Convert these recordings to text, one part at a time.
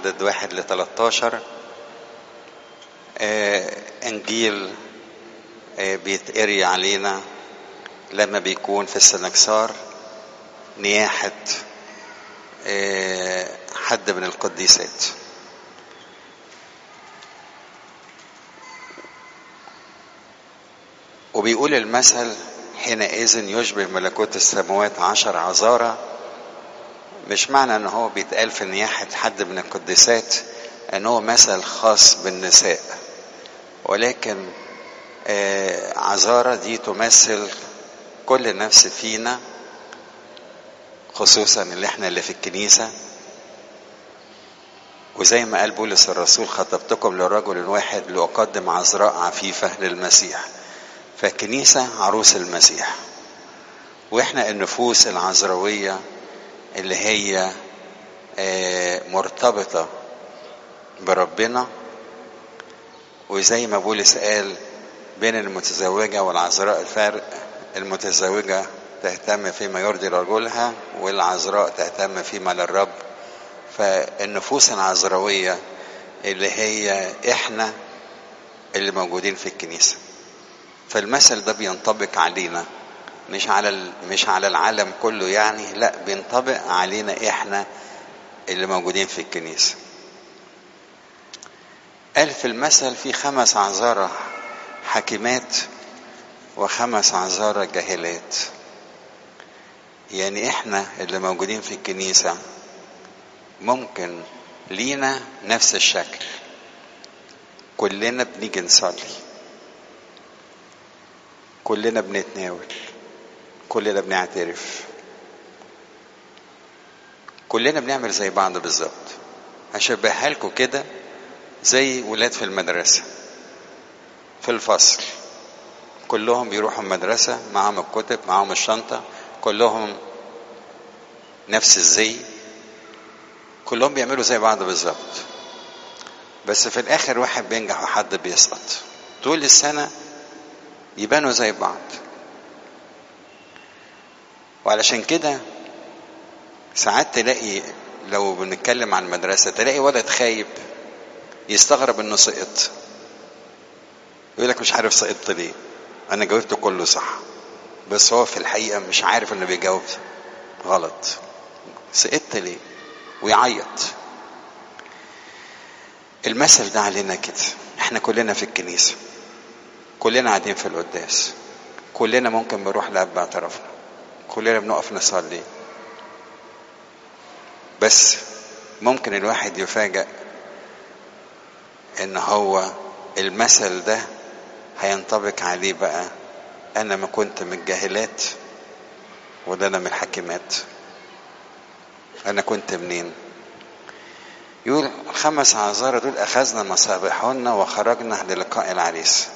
عدد واحد ل 13 آه انجيل آه بيتقري علينا لما بيكون في السنكسار نياحة آه حد من القديسات وبيقول المثل حينئذ يشبه ملكوت السماوات عشر عذارى مش معنى ان هو بيتقال في نياحة حد من القديسات ان هو مثل خاص بالنساء ولكن آه عذارى دي تمثل كل نفس فينا خصوصا اللي احنا اللي في الكنيسة وزي ما قال بولس الرسول خطبتكم لرجل واحد لأقدم عذراء عفيفة للمسيح فالكنيسة عروس المسيح واحنا النفوس العذراوية اللي هي مرتبطة بربنا وزي ما بولس قال بين المتزوجة والعذراء الفرق المتزوجة تهتم فيما يرضي رجلها والعذراء تهتم فيما للرب فالنفوس العذراوية اللي هي احنا اللي موجودين في الكنيسة فالمثل ده بينطبق علينا مش على مش على العالم كله يعني لا بينطبق علينا احنا اللي موجودين في الكنيسة قال في المثل في خمس عذارى حكيمات وخمس عذارى جاهلات يعني احنا اللي موجودين في الكنيسة ممكن لينا نفس الشكل كلنا بنيجي نصلي كلنا بنتناول كلنا بنعترف كلنا بنعمل زي بعض بالظبط هشبهها لكم كده زي ولاد في المدرسة في الفصل كلهم بيروحوا المدرسة معاهم الكتب معاهم الشنطة كلهم نفس الزي كلهم بيعملوا زي بعض بالظبط بس في الآخر واحد بينجح وحد بيسقط طول السنة يبانوا زي بعض وعلشان كده ساعات تلاقي لو بنتكلم عن المدرسة تلاقي ولد خايب يستغرب انه سقط يقول لك مش عارف سقطت ليه انا جاوبت كله صح بس هو في الحقيقة مش عارف انه بيجاوب غلط سقطت ليه ويعيط المثل ده علينا كده احنا كلنا في الكنيسة كلنا قاعدين في القداس كلنا ممكن بنروح لأب اعترافنا كلنا بنقف نصلي بس ممكن الواحد يفاجأ ان هو المثل ده هينطبق عليه بقى انا ما كنت من الجاهلات وده انا من الحاكمات انا كنت منين يقول خمس عذارى دول اخذنا مصابيحهن وخرجنا للقاء العريس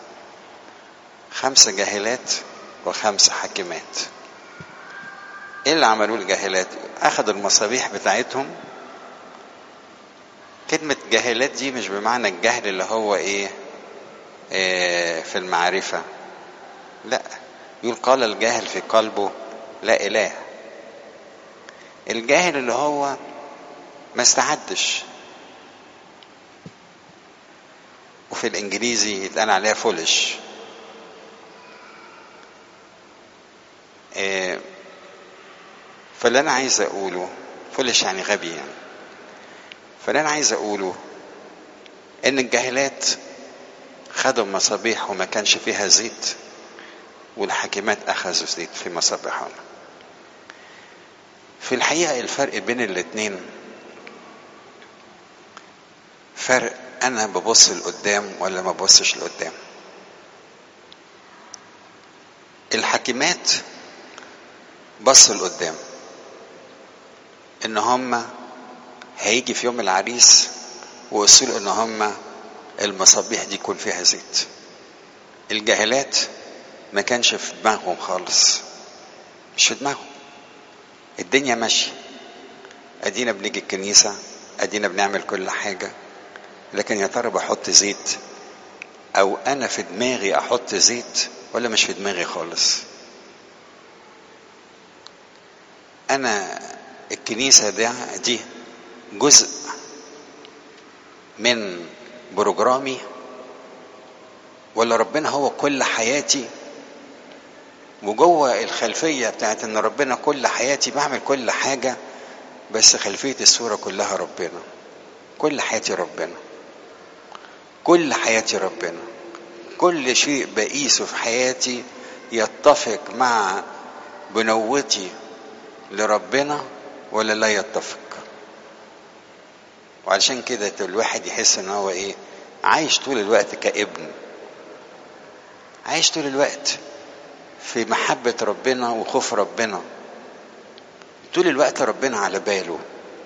خمس جاهلات وخمس حاكمات ايه اللي عملوه الجاهلات اخذوا المصابيح بتاعتهم كلمة جاهلات دي مش بمعنى الجهل اللي هو ايه, إيه في المعرفة لا يقول قال الجاهل في قلبه لا اله الجاهل اللي هو ما استعدش وفي الانجليزي يتقال عليها فولش إيه فاللي انا عايز اقوله فولش يعني غبي يعني فاللي انا عايز اقوله ان الجاهلات خدوا مصابيح وما كانش فيها زيت والحاكمات اخذوا زيت في مصابيحهم في الحقيقه الفرق بين الاتنين فرق انا ببص لقدام ولا ما ببصش لقدام الحاكمات بصوا لقدام ان هم هيجي في يوم العريس ويصيروا ان هم المصابيح دي يكون فيها زيت الجاهلات ما كانش في دماغهم خالص مش في دماغهم الدنيا ماشية ادينا بنيجي الكنيسة ادينا بنعمل كل حاجة لكن يا ترى بحط زيت او انا في دماغي احط زيت ولا مش في دماغي خالص انا الكنيسة دي, دي جزء من بروجرامي ولا ربنا هو كل حياتي وجوه الخلفية بتاعت ان ربنا كل حياتي بعمل كل حاجة بس خلفية الصورة كلها ربنا كل حياتي ربنا كل حياتي ربنا كل شيء بقيسه في حياتي يتفق مع بنوتي لربنا ولا لا يتفق وعشان كده الواحد يحس ان هو ايه عايش طول الوقت كابن عايش طول الوقت في محبة ربنا وخوف ربنا طول الوقت ربنا على باله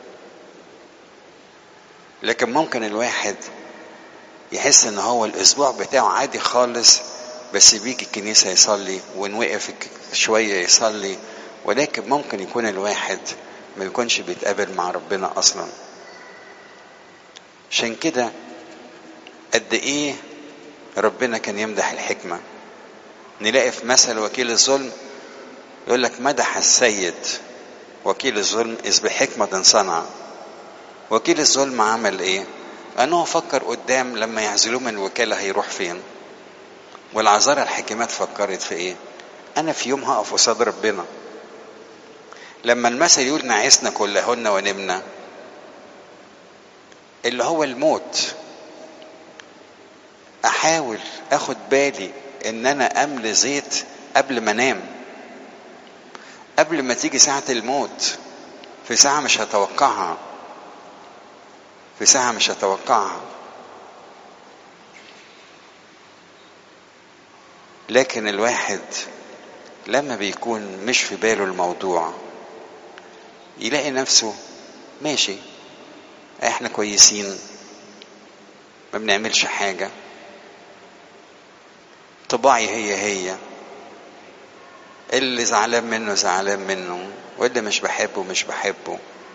لكن ممكن الواحد يحس ان هو الاسبوع بتاعه عادي خالص بس بيجي الكنيسة يصلي وان وقف شوية يصلي ولكن ممكن يكون الواحد ما يكونش بيتقابل مع ربنا اصلا عشان كده قد ايه ربنا كان يمدح الحكمه نلاقي في مثل وكيل الظلم يقول لك مدح السيد وكيل الظلم إذ بحكمة صنع وكيل الظلم عمل ايه انه فكر قدام لما يعزلوه من الوكالة هيروح فين والعذارى الحكيمات فكرت في ايه انا في يوم هقف قصاد ربنا لما المثل يقول نعسنا كلهن ونمنا اللي هو الموت احاول اخد بالي ان انا املي زيت قبل ما انام قبل ما تيجي ساعة الموت في ساعة مش هتوقعها في ساعة مش هتوقعها لكن الواحد لما بيكون مش في باله الموضوع يلاقي نفسه ماشي احنا كويسين ما بنعملش حاجة طباعي هي هي اللي زعلان منه زعلان منه واللي مش بحبه مش بحبه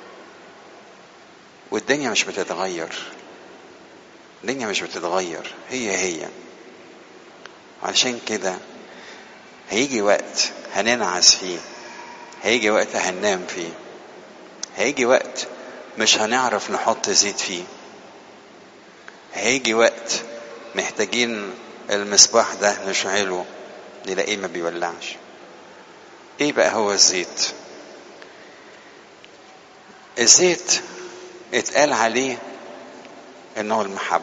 والدنيا مش بتتغير الدنيا مش بتتغير هي هي عشان كده هيجي وقت هننعس فيه هيجي وقت هننام فيه هيجي وقت مش هنعرف نحط زيت فيه هيجي وقت محتاجين المصباح ده نشعله نلاقيه ما بيولعش ايه بقى هو الزيت الزيت اتقال عليه ان هو المحبة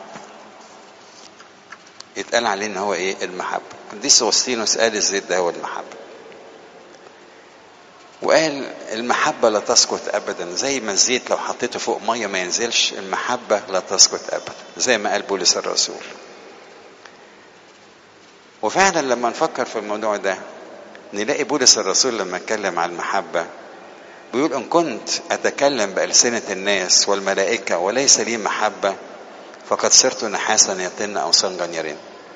اتقال عليه ان هو ايه المحبة قديس اغسطينوس قال الزيت ده هو المحبة وقال المحبة لا تسقط أبدا زي ما الزيت لو حطيته فوق مية ما ينزلش المحبة لا تسقط أبدا زي ما قال بولس الرسول وفعلا لما نفكر في الموضوع ده نلاقي بولس الرسول لما اتكلم عن المحبة بيقول إن كنت أتكلم بألسنة الناس والملائكة وليس لي محبة فقد صرت نحاسا يطن أو صنجا يرن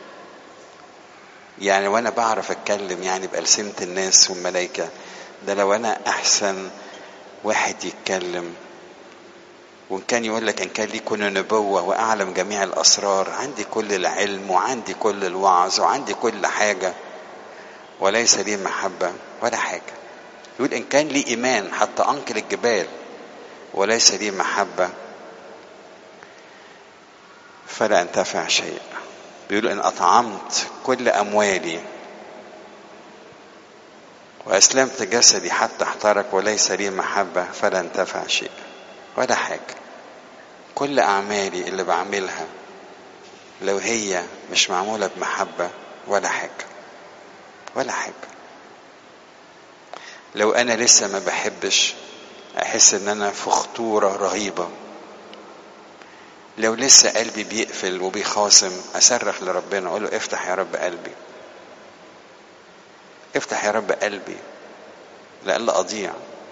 يعني وأنا بعرف أتكلم يعني بألسنة الناس والملائكة ده لو أنا أحسن واحد يتكلم وإن كان يقول لك إن كان لي كل نبوة وأعلم جميع الأسرار عندي كل العلم وعندي كل الوعظ وعندي كل حاجة وليس لي محبة ولا حاجة يقول إن كان لي إيمان حتى أنقل الجبال وليس لي محبة فلا أنتفع شيء بيقول إن أطعمت كل أموالي وأسلمت جسدي حتى احترق وليس لي محبة فلا انتفع شيء ولا حاجة كل أعمالي اللي بعملها لو هي مش معمولة بمحبة ولا حاجة ولا حاجة لو أنا لسه ما بحبش أحس إن أنا في خطورة رهيبة لو لسه قلبي بيقفل وبيخاصم أصرخ لربنا أقول له افتح يا رب قلبي افتح يا رب قلبي لألا أضيع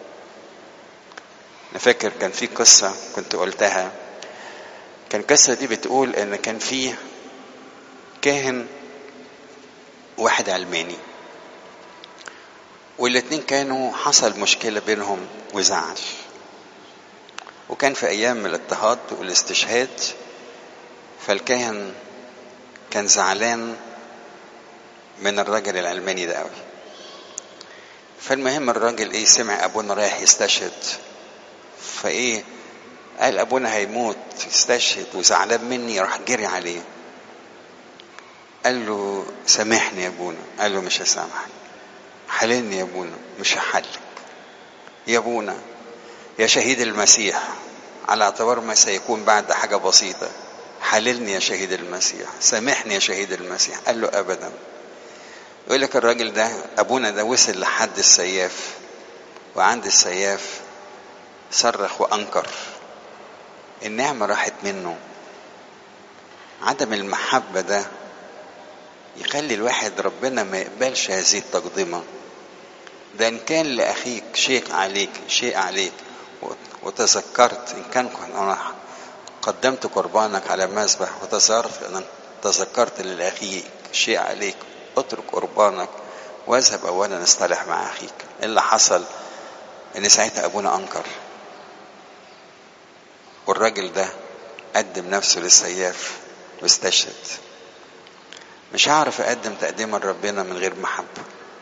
أنا فاكر كان في قصة كنت قلتها كان القصة دي بتقول إن كان في كاهن واحد علماني والاتنين كانوا حصل مشكلة بينهم وزعل وكان في أيام الاضطهاد والاستشهاد فالكاهن كان زعلان من الراجل العلماني ده قوي فالمهم الراجل ايه سمع ابونا رايح يستشهد فايه قال ابونا هيموت يستشهد وزعلان مني راح جري عليه قال له سامحني يا ابونا قال له مش هسامحك حللني يا ابونا مش هحلك يا ابونا يا شهيد المسيح على اعتبار ما سيكون بعد حاجة بسيطة حللني يا شهيد المسيح سامحني يا شهيد المسيح قال له ابدا يقول لك الراجل ده ابونا ده وصل لحد السياف وعند السياف صرخ وانكر النعمة راحت منه عدم المحبة ده يخلي الواحد ربنا ما يقبلش هذه التقدمة ده إن كان لأخيك شيء عليك شيء عليك وتذكرت إن كان أنا قدمت قربانك على المذبح وتذكرت أن تذكرت لأخيك شيء عليك اترك قربانك واذهب أولا اصطلح مع أخيك اللي حصل إن ساعتها أبونا أنكر والراجل ده قدم نفسه للسياف واستشهد مش هعرف اقدم تقديما لربنا من غير محبه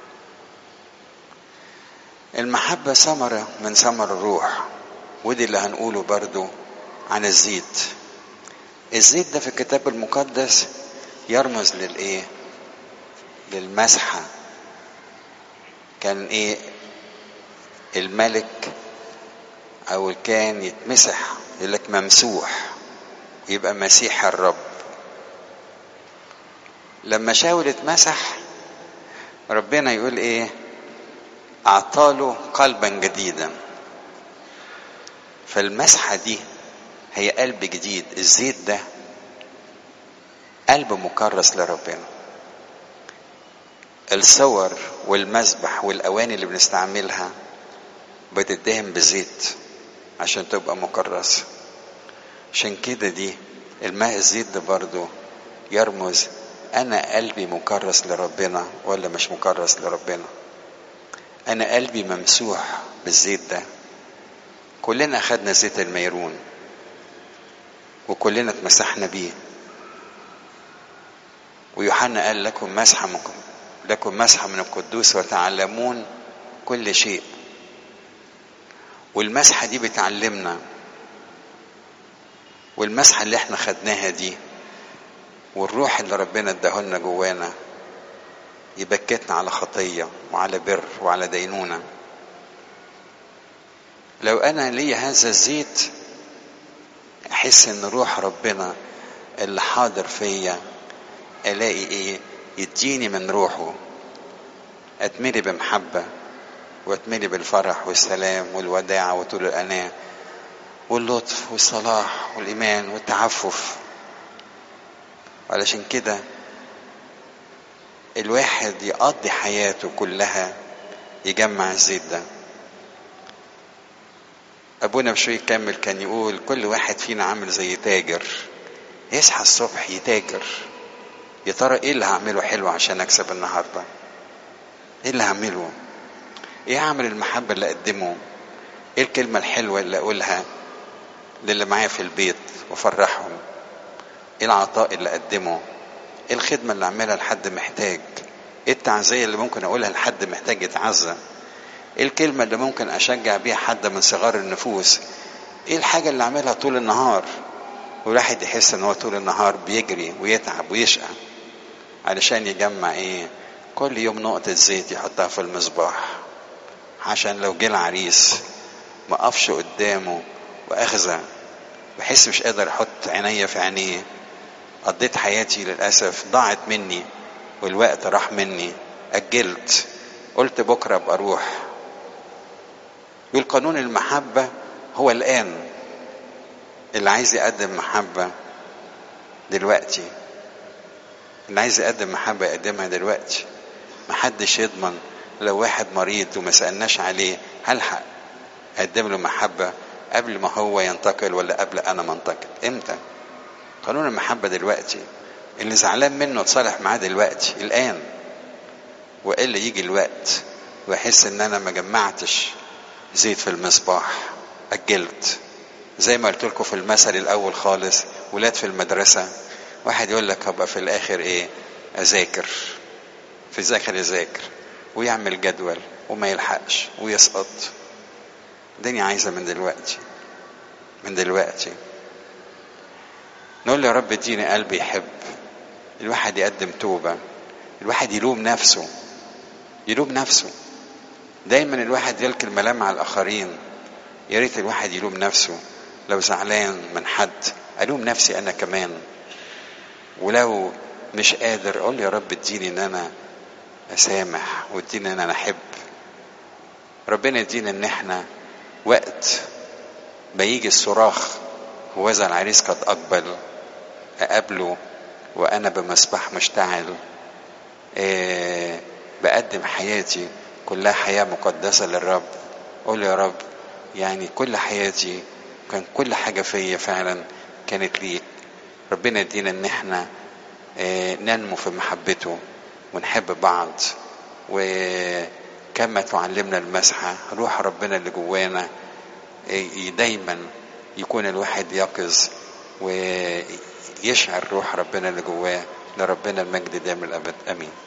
المحبة ثمرة من ثمر الروح ودي اللي هنقوله برضو عن الزيت الزيت ده في الكتاب المقدس يرمز للايه للمسحة كان ايه الملك او كان يتمسح يقول لك ممسوح ويبقى مسيح الرب لما شاول اتمسح ربنا يقول ايه اعطاله قلبا جديدا فالمسحة دي هي قلب جديد الزيت ده قلب مكرس لربنا الصور والمذبح والاواني اللي بنستعملها بتدهن بزيت عشان تبقى مكرسة عشان كده دي الماء الزيت ده برضو يرمز انا قلبي مكرس لربنا ولا مش مكرس لربنا انا قلبي ممسوح بالزيت ده كلنا اخدنا زيت الميرون وكلنا اتمسحنا بيه ويوحنا قال لكم مسحة منكم لكم مسحة من القدوس وتعلمون كل شيء والمسحة دي بتعلمنا والمسحة اللي احنا خدناها دي والروح اللي ربنا اداهولنا جوانا يبكتنا على خطية وعلى بر وعلى دينونة لو أنا لي هذا الزيت أحس إن روح ربنا اللي حاضر فيا ألاقي إيه يديني من روحه أتملي بمحبة وأتملي بالفرح والسلام والوداعة وطول الأناة واللطف والصلاح والإيمان والتعفف علشان كده الواحد يقضي حياته كلها يجمع الزيت ده ابونا بشوي يكمل كان يقول كل واحد فينا عامل زي تاجر يصحى الصبح يتاجر يا ترى ايه اللي هعمله حلو عشان اكسب النهارده ايه اللي هعمله ايه اعمل المحبه اللي اقدمه ايه الكلمه الحلوه اللي اقولها للي معايا في البيت وافرحهم ايه العطاء اللي اقدمه ايه الخدمة اللي اعملها لحد محتاج ايه التعزية اللي ممكن اقولها لحد محتاج يتعزى ايه الكلمة اللي ممكن اشجع بيها حد من صغار النفوس ايه الحاجة اللي اعملها طول النهار والواحد يحس ان هو طول النهار بيجري ويتعب ويشقى علشان يجمع ايه كل يوم نقطة زيت يحطها في المصباح عشان لو جه العريس ما اقفش قدامه واخزى بحس مش قادر احط عينيا في عينيه قضيت حياتي للأسف ضاعت مني والوقت راح مني أجلت قلت بكرة أبقى أروح يقول قانون المحبة هو الآن اللي عايز يقدم محبة دلوقتي اللي عايز يقدم محبة يقدمها دلوقتي محدش يضمن لو واحد مريض وما سألناش عليه هلحق أقدم له محبة قبل ما هو ينتقل ولا قبل أنا ما انتقل إمتى؟ قانون المحبة دلوقتي اللي زعلان منه اتصالح معاه دلوقتي الآن وإلا يجي الوقت وأحس إن أنا ما جمعتش زيت في المصباح أجلت زي ما قلت لكم في المثل الأول خالص ولاد في المدرسة واحد يقول لك هبقى في الآخر إيه أذاكر في ذاكر يذاكر ويعمل جدول وما يلحقش ويسقط الدنيا عايزة من دلوقتي من دلوقتي نقول له يا رب اديني قلب يحب الواحد يقدم توبة الواحد يلوم نفسه يلوم نفسه دايما الواحد يلقي الملام على الآخرين يا ريت الواحد يلوم نفسه لو زعلان من حد ألوم نفسي أنا كمان ولو مش قادر أقول يا رب اديني إن أنا أسامح واديني إن أنا أحب ربنا يدينا إن إحنا وقت ما يجي الصراخ وذا العريس قد أقبل أقابله وأنا بمسبح مشتعل إيه بقدم حياتي كلها حياة مقدسة للرب قول يا رب يعني كل حياتي كان كل حاجة فيا فعلا كانت ليك ربنا يدينا ان احنا إيه ننمو في محبته ونحب بعض وكما تعلمنا المسحة روح ربنا اللي جوانا إيه دايما يكون الواحد يقظ ويشعر روح ربنا اللي جواه لربنا المجد دائم الابد امين